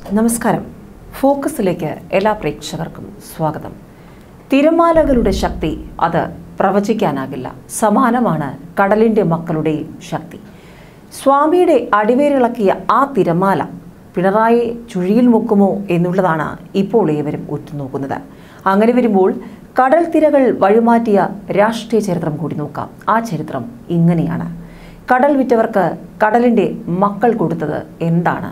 നമസ്കാരം ഫോക്കസിലേക്ക് എല്ലാ പ്രേക്ഷകർക്കും സ്വാഗതം തിരമാലകളുടെ ശക്തി അത് പ്രവചിക്കാനാകില്ല സമാനമാണ് കടലിൻ്റെ മക്കളുടെയും ശക്തി സ്വാമിയുടെ അടിവേരിളക്കിയ ആ തിരമാല പിണറായി ചുഴിയിൽ മുക്കുമോ എന്നുള്ളതാണ് ഇപ്പോൾ ഏവരും ഉറ്റുനോക്കുന്നത് അങ്ങനെ വരുമ്പോൾ കടൽ തിരകൾ വഴിമാറ്റിയ രാഷ്ട്രീയ ചരിത്രം കൂടി നോക്കാം ആ ചരിത്രം ഇങ്ങനെയാണ് കടൽ വിറ്റവർക്ക് കടലിൻ്റെ മക്കൾ കൊടുത്തത് എന്താണ്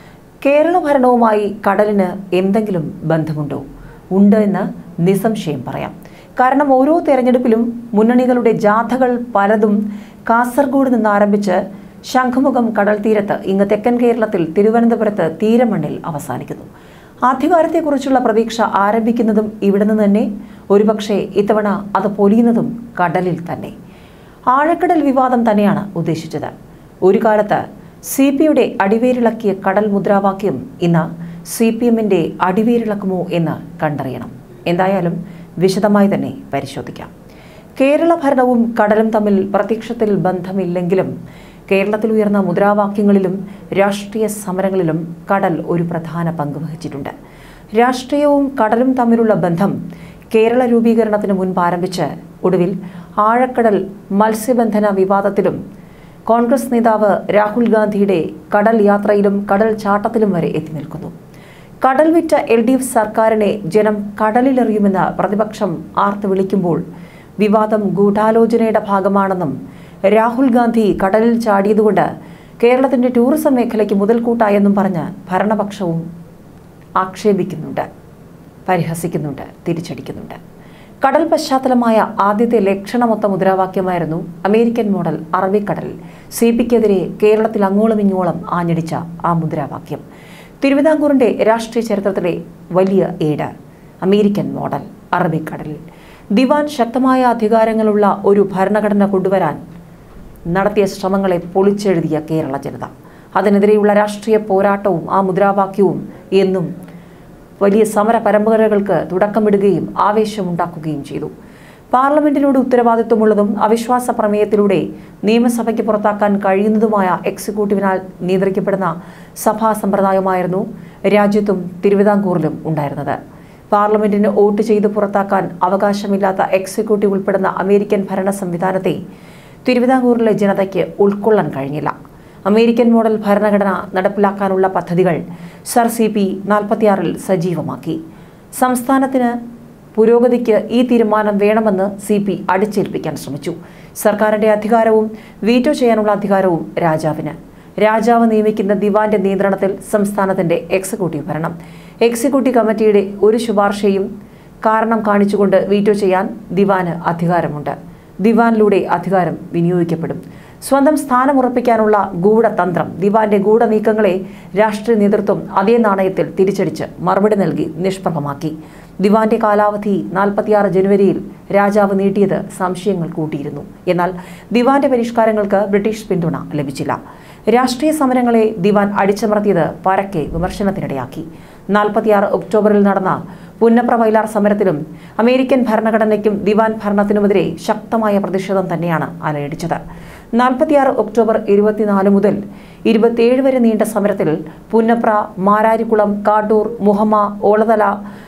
കേരള ഭരണവുമായി കടലിന് എന്തെങ്കിലും ബന്ധമുണ്ടോ ഉണ്ട് എന്ന് നിസ്സംശയം പറയാം കാരണം ഓരോ തെരഞ്ഞെടുപ്പിലും മുന്നണികളുടെ ജാഥകൾ പലതും കാസർഗോഡ് നിന്ന് ആരംഭിച്ച് ശംഖുമുഖം കടൽ തീരത്ത് ഇങ്ങ് തെക്കൻ കേരളത്തിൽ തിരുവനന്തപുരത്ത് തീരമണ്ണിൽ അവസാനിക്കുന്നു അധികാരത്തെക്കുറിച്ചുള്ള പ്രതീക്ഷ ആരംഭിക്കുന്നതും ഇവിടെ നിന്ന് തന്നെ ഒരുപക്ഷെ ഇത്തവണ അത് പൊലിയുന്നതും കടലിൽ തന്നെ ആഴക്കടൽ വിവാദം തന്നെയാണ് ഉദ്ദേശിച്ചത് ഒരു കാലത്ത് സി പി യുടെ അടിവേരിളക്കിയ കടൽ മുദ്രാവാക്യം ഇന്ന് സി പി എമ്മിൻ്റെ അടിവേരിളക്കുമോ എന്ന് കണ്ടറിയണം എന്തായാലും വിശദമായി തന്നെ പരിശോധിക്കാം കേരള ഭരണവും കടലും തമ്മിൽ പ്രത്യക്ഷത്തിൽ ബന്ധമില്ലെങ്കിലും കേരളത്തിൽ ഉയർന്ന മുദ്രാവാക്യങ്ങളിലും രാഷ്ട്രീയ സമരങ്ങളിലും കടൽ ഒരു പ്രധാന പങ്ക് വഹിച്ചിട്ടുണ്ട് രാഷ്ട്രീയവും കടലും തമ്മിലുള്ള ബന്ധം കേരള രൂപീകരണത്തിന് മുൻപ് ആരംഭിച്ച് ഒടുവിൽ ആഴക്കടൽ മത്സ്യബന്ധന വിവാദത്തിലും കോൺഗ്രസ് നേതാവ് രാഹുൽ ഗാന്ധിയുടെ കടൽ യാത്രയിലും കടൽ ചാട്ടത്തിലും വരെ എത്തി നിൽക്കുന്നു കടൽ വിറ്റ എൽ ഡി എഫ് സർക്കാരിനെ ജനം കടലിലെറിയുമെന്ന് പ്രതിപക്ഷം ആർത്ത് വിളിക്കുമ്പോൾ വിവാദം ഗൂഢാലോചനയുടെ ഭാഗമാണെന്നും രാഹുൽ ഗാന്ധി കടലിൽ ചാടിയതുകൊണ്ട് കേരളത്തിന്റെ ടൂറിസം മേഖലയ്ക്ക് മുതൽക്കൂട്ടായെന്നും പറഞ്ഞ് ഭരണപക്ഷവും ആക്ഷേപിക്കുന്നുണ്ട് പരിഹസിക്കുന്നുണ്ട് തിരിച്ചടിക്കുന്നുണ്ട് കടൽ പശ്ചാത്തലമായ ആദ്യത്തെ ലക്ഷണമൊത്ത മുദ്രാവാക്യമായിരുന്നു അമേരിക്കൻ മോഡൽ അറബിക്കടൽ സി പിക്കെതിരെ കേരളത്തിൽ അങ്ങോളം ഇങ്ങോളം ആഞ്ഞടിച്ച ആ മുദ്രാവാക്യം തിരുവിതാംകൂറിന്റെ രാഷ്ട്രീയ ചരിത്രത്തിലെ വലിയ ഏട് അമേരിക്കൻ മോഡൽ അറബിക്കടലിൽ ദിവാൻ ശക്തമായ അധികാരങ്ങളുള്ള ഒരു ഭരണഘടന കൊണ്ടുവരാൻ നടത്തിയ ശ്രമങ്ങളെ പൊളിച്ചെഴുതിയ കേരള ജനത അതിനെതിരെയുള്ള രാഷ്ട്രീയ പോരാട്ടവും ആ മുദ്രാവാക്യവും എന്നും വലിയ സമര പരമ്പരകൾക്ക് തുടക്കമിടുകയും ആവേശമുണ്ടാക്കുകയും ചെയ്തു പാർലമെന്റിനോട് ഉത്തരവാദിത്വമുള്ളതും അവിശ്വാസ പ്രമേയത്തിലൂടെ നിയമസഭയ്ക്ക് പുറത്താക്കാൻ കഴിയുന്നതുമായ എക്സിക്യൂട്ടീവിനാൽ നിയന്ത്രിക്കപ്പെടുന്ന സഭാ സമ്പ്രദായമായിരുന്നു രാജ്യത്തും തിരുവിതാംകൂറിലും ഉണ്ടായിരുന്നത് പാർലമെന്റിന് വോട്ട് ചെയ്ത് പുറത്താക്കാൻ അവകാശമില്ലാത്ത എക്സിക്യൂട്ടീവ് ഉൾപ്പെടുന്ന അമേരിക്കൻ ഭരണ സംവിധാനത്തെ തിരുവിതാംകൂറിലെ ജനതയ്ക്ക് ഉൾക്കൊള്ളാൻ കഴിഞ്ഞില്ല അമേരിക്കൻ മോഡൽ ഭരണഘടന നടപ്പിലാക്കാനുള്ള പദ്ധതികൾ സർ സി പി നാൽപ്പത്തിയാറിൽ സജീവമാക്കി സംസ്ഥാനത്തിന് പുരോഗതിക്ക് ഈ തീരുമാനം വേണമെന്ന് സി പി അടിച്ചേൽപ്പിക്കാൻ ശ്രമിച്ചു സർക്കാരിന്റെ അധികാരവും വീറ്റോ ചെയ്യാനുള്ള അധികാരവും രാജാവിന് രാജാവ് നിയമിക്കുന്ന ദിവാന്റെ നിയന്ത്രണത്തിൽ സംസ്ഥാനത്തിന്റെ എക്സിക്യൂട്ടീവ് ഭരണം എക്സിക്യൂട്ടീവ് കമ്മിറ്റിയുടെ ഒരു ശുപാർശയും കാരണം കാണിച്ചുകൊണ്ട് വീറ്റോ ചെയ്യാൻ ദിവാന് അധികാരമുണ്ട് ദിവാനിലൂടെ അധികാരം വിനിയോഗിക്കപ്പെടും സ്വന്തം സ്ഥാനമുറപ്പിക്കാനുള്ള ഗൂഢതന്ത്രം ദിവാന്റെ ഗൂഢനീക്കങ്ങളെ രാഷ്ട്രീയ നേതൃത്വം അതേ നാണയത്തിൽ തിരിച്ചടിച്ച് മറുപടി നൽകി നിഷ്പ്രഭമാക്കി ദിവാന്റെ കാലാവധി നാൽപ്പത്തിയാറ് ജനുവരിയിൽ രാജാവ് നീട്ടിയത് സംശയങ്ങൾ കൂട്ടിയിരുന്നു എന്നാൽ ദിവാന്റെ പരിഷ്കാരങ്ങൾക്ക് ബ്രിട്ടീഷ് പിന്തുണ ലഭിച്ചില്ല രാഷ്ട്രീയ സമരങ്ങളെ ദിവാൻ അടിച്ചമർത്തിയത് പരക്കെ വിമർശനത്തിനിടയാക്കി നാൽപ്പത്തിയാറ് ഒക്ടോബറിൽ നടന്ന പുന്നപ്ര വയലാർ സമരത്തിലും അമേരിക്കൻ ഭരണഘടനയ്ക്കും ദിവാൻ ഭരണത്തിനുമെതിരെ ശക്തമായ പ്രതിഷേധം തന്നെയാണ് അലയടിച്ചത് നാൽപ്പത്തിയാറ് ഒക്ടോബർ ഇരുപത്തിനാല് മുതൽ ഇരുപത്തിയേഴ് വരെ നീണ്ട സമരത്തിൽ പുന്നപ്ര മാരാരിക്കുളം കാട്ടൂർ മുഹമ്മ ഓളതല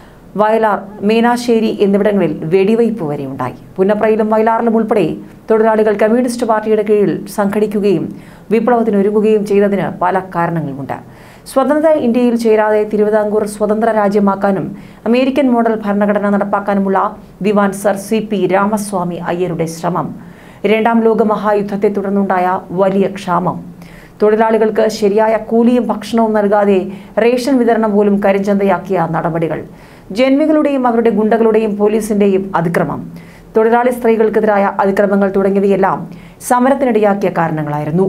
വയലാർ മീനാശ്ശേരി എന്നിവിടങ്ങളിൽ വെടിവയ്പ് വരെ ഉണ്ടായി പുന്നപ്രയിലും വയലാറിലും ഉൾപ്പെടെ തൊഴിലാളികൾ കമ്മ്യൂണിസ്റ്റ് പാർട്ടിയുടെ കീഴിൽ സംഘടിക്കുകയും വിപ്ലവത്തിനൊരുങ്ങുകയും ചെയ്തതിന് പല കാരണങ്ങളുമുണ്ട് സ്വതന്ത്ര ഇന്ത്യയിൽ ചേരാതെ തിരുവിതാംകൂർ സ്വതന്ത്ര രാജ്യമാക്കാനും അമേരിക്കൻ മോഡൽ ഭരണഘടന നടപ്പാക്കാനുമുള്ള ദിവാൻ സർ സി പി രാമസ്വാമി അയ്യരുടെ ശ്രമം രണ്ടാം ലോക മഹായുദ്ധത്തെ തുടർന്നുണ്ടായ വലിയ ക്ഷാമം തൊഴിലാളികൾക്ക് ശരിയായ കൂലിയും ഭക്ഷണവും നൽകാതെ റേഷൻ വിതരണം പോലും കരിഞ്ചന്തയാക്കിയ നടപടികൾ ജന്മികളുടെയും അവരുടെ ഗുണ്ടകളുടെയും പോലീസിന്റെയും അതിക്രമം തൊഴിലാളി സ്ത്രീകൾക്കെതിരായ അതിക്രമങ്ങൾ തുടങ്ങിയവയെല്ലാം സമരത്തിനിടയാക്കിയ കാരണങ്ങളായിരുന്നു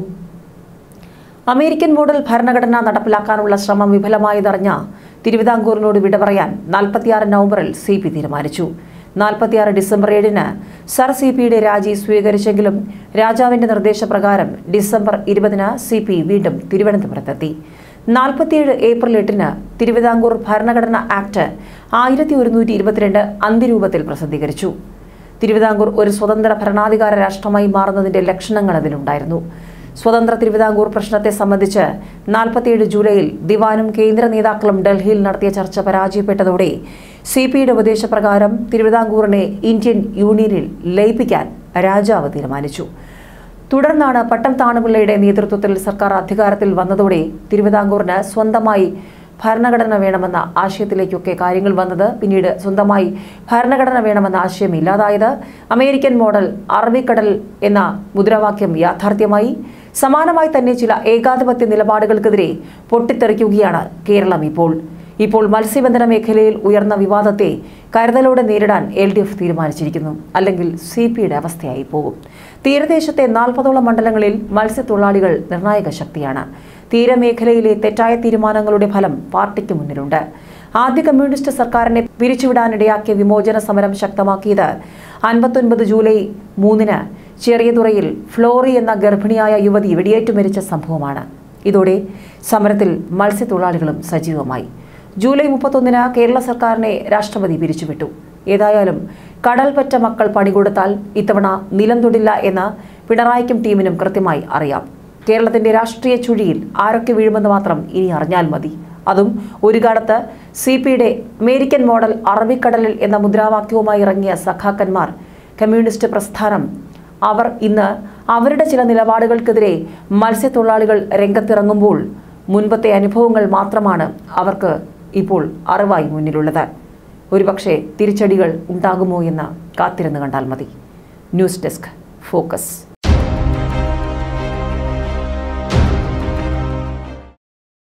അമേരിക്കൻ മോഡൽ ഭരണഘടന നടപ്പിലാക്കാനുള്ള ശ്രമം വിഫലമായതറിഞ്ഞ തിരുവിതാംകൂറിനോട് വിട പറയാൻ നാൽപ്പത്തിയാറ് നവംബറിൽ സി പി തീരുമാനിച്ചു നാൽപ്പത്തിയാറ് ഡിസംബർ ഏഴിന് സർ സി പിയുടെ രാജി സ്വീകരിച്ചെങ്കിലും രാജാവിന്റെ നിർദ്ദേശപ്രകാരം ഡിസംബർ ഇരുപതിന് സി പി വീണ്ടും തിരുവനന്തപുരത്തെത്തി നാൽപ്പത്തിയേഴ് ഏപ്രിൽ എട്ടിന് തിരുവിതാംകൂർ ഭരണഘടന ആക്ട് ആയിരത്തി ഒരുന്നൂറ്റി ഇരുപത്തിരണ്ട് അന്ത്യരൂപത്തിൽ പ്രസിദ്ധീകരിച്ചു തിരുവിതാംകൂർ ഒരു സ്വതന്ത്ര ഭരണാധികാര രാഷ്ട്രമായി മാറുന്നതിന്റെ ലക്ഷണങ്ങൾ അതിലുണ്ടായിരുന്നു സ്വതന്ത്ര തിരുവിതാംകൂർ പ്രശ്നത്തെ സംബന്ധിച്ച് നാൽപ്പത്തിയേഴ് ജൂലൈയിൽ ദിവാനും കേന്ദ്ര നേതാക്കളും ഡൽഹിയിൽ നടത്തിയ ചർച്ച പരാജയപ്പെട്ടതോടെ സി പിയുടെ ഉപദേശപ്രകാരം തിരുവിതാംകൂറിനെ ഇന്ത്യൻ യൂണിയനിൽ ലയിപ്പിക്കാൻ രാജാവ് തീരുമാനിച്ചു തുടർന്നാണ് പട്ടം താണുപിള്ളയുടെ നേതൃത്വത്തിൽ സർക്കാർ അധികാരത്തിൽ വന്നതോടെ തിരുവിതാംകൂറിന് സ്വന്തമായി ഭരണഘടന വേണമെന്ന ആശയത്തിലേക്കൊക്കെ കാര്യങ്ങൾ വന്നത് പിന്നീട് സ്വന്തമായി ഭരണഘടന വേണമെന്ന ആശയം ഇല്ലാതായത് അമേരിക്കൻ മോഡൽ അറബിക്കടൽ എന്ന മുദ്രാവാക്യം യാഥാർത്ഥ്യമായി സമാനമായി തന്നെ ചില ഏകാധിപത്യ നിലപാടുകൾക്കെതിരെ പൊട്ടിത്തെറിക്കുകയാണ് കേരളം ഇപ്പോൾ ഇപ്പോൾ മത്സ്യബന്ധന മേഖലയിൽ ഉയർന്ന വിവാദത്തെ കരുതലോടെ നേരിടാൻ എൽ ഡി എഫ് തീരുമാനിച്ചിരിക്കുന്നു അല്ലെങ്കിൽ സി പിയുടെ അവസ്ഥയായി പോകും തീരദേശത്തെ നാൽപ്പതോളം മണ്ഡലങ്ങളിൽ മത്സ്യത്തൊഴിലാളികൾ നിർണായക ശക്തിയാണ് തീരമേഖലയിലെ തെറ്റായ തീരുമാനങ്ങളുടെ ഫലം പാർട്ടിക്ക് മുന്നിലുണ്ട് ആദ്യ കമ്മ്യൂണിസ്റ്റ് സർക്കാരിനെ പിരിച്ചുവിടാനിടയാക്കിയ വിമോചന സമരം ശക്തമാക്കിയത് അൻപത്തൊൻപത് ജൂലൈ മൂന്നിന് ചെറിയതുറയിൽ ഫ്ലോറി എന്ന ഗർഭിണിയായ യുവതി വെടിയേറ്റു മരിച്ച സംഭവമാണ് ഇതോടെ സമരത്തിൽ മത്സ്യത്തൊഴിലാളികളും സജീവമായി ജൂലൈ മുപ്പത്തൊന്നിന് കേരള സർക്കാരിനെ രാഷ്ട്രപതി പിരിച്ചുവിട്ടു ഏതായാലും കടൽപ്പറ്റ മക്കൾ പണികൊടുത്താൽ ഇത്തവണ നിലം തൊടില്ല എന്ന് പിണറായിക്കും ടീമിനും കൃത്യമായി അറിയാം കേരളത്തിന്റെ രാഷ്ട്രീയ ചുഴിയിൽ ആരൊക്കെ വീഴുമെന്ന് മാത്രം ഇനി അറിഞ്ഞാൽ മതി അതും ഒരു കാലത്ത് സി പിയുടെ അമേരിക്കൻ മോഡൽ അറബിക്കടലിൽ എന്ന മുദ്രാവാക്യവുമായി ഇറങ്ങിയ സഖാക്കന്മാർ കമ്മ്യൂണിസ്റ്റ് പ്രസ്ഥാനം അവർ ഇന്ന് അവരുടെ ചില നിലപാടുകൾക്കെതിരെ മത്സ്യത്തൊഴിലാളികൾ രംഗത്തിറങ്ങുമ്പോൾ മുൻപത്തെ അനുഭവങ്ങൾ മാത്രമാണ് അവർക്ക് ഇപ്പോൾ അറിവായി മുന്നിലുള്ളത് ഒരുപക്ഷെ തിരിച്ചടികൾ ഉണ്ടാകുമോ എന്ന് കാത്തിരുന്ന് കണ്ടാൽ മതി ന്യൂസ് ഡെസ്ക് ഫോക്കസ്